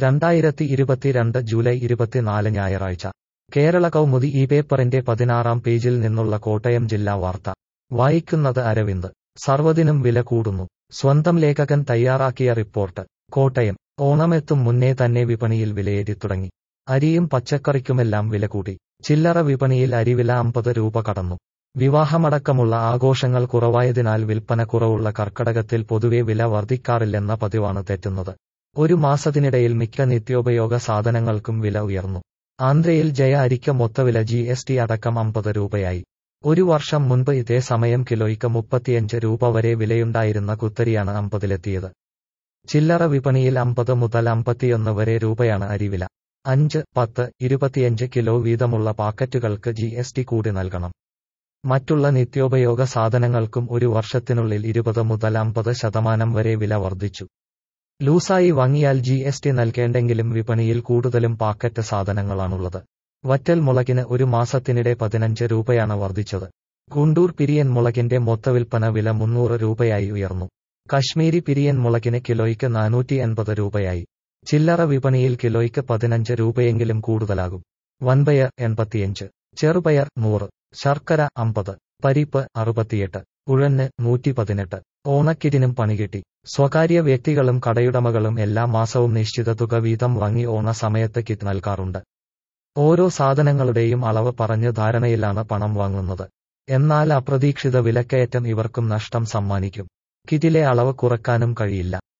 രണ്ടായിരത്തി ഇരുപത്തിരണ്ട് ജൂലൈ ഇരുപത്തിനാല് ഞായറാഴ്ച കേരള കൗമുദി ഈ പേപ്പറിന്റെ പതിനാറാം പേജിൽ നിന്നുള്ള കോട്ടയം ജില്ലാ വാർത്ത വായിക്കുന്നത് അരവിന്ദ് സർവ്വതിനും വില കൂടുന്നു സ്വന്തം ലേഖകൻ തയ്യാറാക്കിയ റിപ്പോർട്ട് കോട്ടയം ഓണമെത്തും മുന്നേ തന്നെ വിപണിയിൽ വിലയേറി തുടങ്ങി അരിയും പച്ചക്കറിക്കുമെല്ലാം വില കൂടി ചില്ലറ വിപണിയിൽ അരിവില അമ്പത് രൂപ കടന്നു വിവാഹമടക്കമുള്ള ആഘോഷങ്ങൾ കുറവായതിനാൽ വിൽപ്പന കുറവുള്ള കർക്കടകത്തിൽ പൊതുവെ വില വർദ്ധിക്കാറില്ലെന്ന പതിവാണ് തെറ്റുന്നത് ഒരു മാസത്തിനിടയിൽ മിക്ക നിത്യോപയോഗ സാധനങ്ങൾക്കും വില ഉയർന്നു ആന്ധ്രയിൽ ജയ അരിക്ക് മൊത്തവില ജി എസ് ടി അടക്കം അമ്പത് രൂപയായി ഒരു വർഷം മുൻപ് ഇതേ സമയം കിലോയ്ക്ക് മുപ്പത്തിയഞ്ച് രൂപ വരെ വിലയുണ്ടായിരുന്ന കുത്തരിയാണ് അമ്പതിലെത്തിയത് ചില്ലറ വിപണിയിൽ അമ്പത് മുതൽ അമ്പത്തിയൊന്ന് വരെ രൂപയാണ് അരിവില അഞ്ച് പത്ത് ഇരുപത്തിയഞ്ച് കിലോ വീതമുള്ള പാക്കറ്റുകൾക്ക് ജി എസ് ടി കൂടി നൽകണം മറ്റുള്ള നിത്യോപയോഗ സാധനങ്ങൾക്കും ഒരു വർഷത്തിനുള്ളിൽ ഇരുപത് മുതൽ അമ്പത് ശതമാനം വരെ വില വർദ്ധിച്ചു ലൂസായി വാങ്ങിയാൽ ജി എസ് ടി നൽകേണ്ടെങ്കിലും വിപണിയിൽ കൂടുതലും പാക്കറ്റ് സാധനങ്ങളാണുള്ളത് വറ്റൽ മുളകിന് ഒരു മാസത്തിനിടെ പതിനഞ്ച് രൂപയാണ് വർദ്ധിച്ചത് ഗുണ്ടൂർ പിരിയൻ മുളകിന്റെ മൊത്തവിൽപ്പന വില മുന്നൂറ് രൂപയായി ഉയർന്നു കശ്മീരി പിരിയൻ മുളകിന് കിലോയ്ക്ക് നാനൂറ്റി എൺപത് രൂപയായി ചില്ലറ വിപണിയിൽ കിലോയ്ക്ക് പതിനഞ്ച് രൂപയെങ്കിലും കൂടുതലാകും വൻപയർ എൺപത്തിയഞ്ച് ചെറുപയർ നൂറ് ശർക്കര അമ്പത് പരിപ്പ് അറുപത്തിയെട്ട് ഉഴന്ന് നൂറ്റി പതിനെട്ട് ഓണക്കിറ്റിനും പണികിട്ടി സ്വകാര്യ വ്യക്തികളും കടയുടമകളും എല്ലാ മാസവും നിശ്ചിത തുക വീതം വാങ്ങി ഓണ സമയത്ത് കിറ്റ് നൽകാറുണ്ട് ഓരോ സാധനങ്ങളുടെയും അളവ് പറഞ്ഞ് ധാരണയിലാണ് പണം വാങ്ങുന്നത് എന്നാൽ അപ്രതീക്ഷിത വിലക്കയറ്റം ഇവർക്കും നഷ്ടം സമ്മാനിക്കും കിറ്റിലെ അളവ് കുറക്കാനും കഴിയില്ല